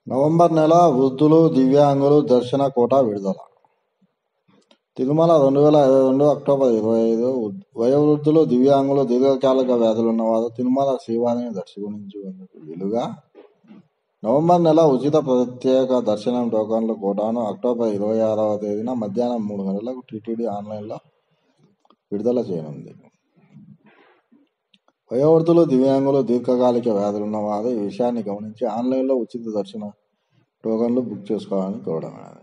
November నెల వృద్ధులు దివ్యాంగులు దర్శన కోటా విడుదల తిరుమల రెండు వేల ఇరవై రెండు అక్టోబర్ ఇరవై ఐదు వయోవృద్ధులు దివ్యాంగులు దీర్ఘకాలిక వ్యాధులున్న వారు తిరుమల శ్రీవారిని దర్శించుకునేందుకు వీలుగా నవంబర్ నెల ఉచిత ప్రత్యేక దర్శనం టోకన్ల కోటాను అక్టోబర్ ఇరవై ఆరవ తేదీన మధ్యాహ్నం మూడు గంటలకు టీటీడీ ఆన్లైన్లో విడుదల చేయనుంది వయోవృద్ధులు దివ్యాంగులు దీర్ఘకాలిక వ్యాధులున్న వారు ఈ విషయాన్ని గమనించి ఆన్లైన్లో ఉచిత దర్శన టోకన్లు బుక్ చేసుకోవాలని కోరడమైనది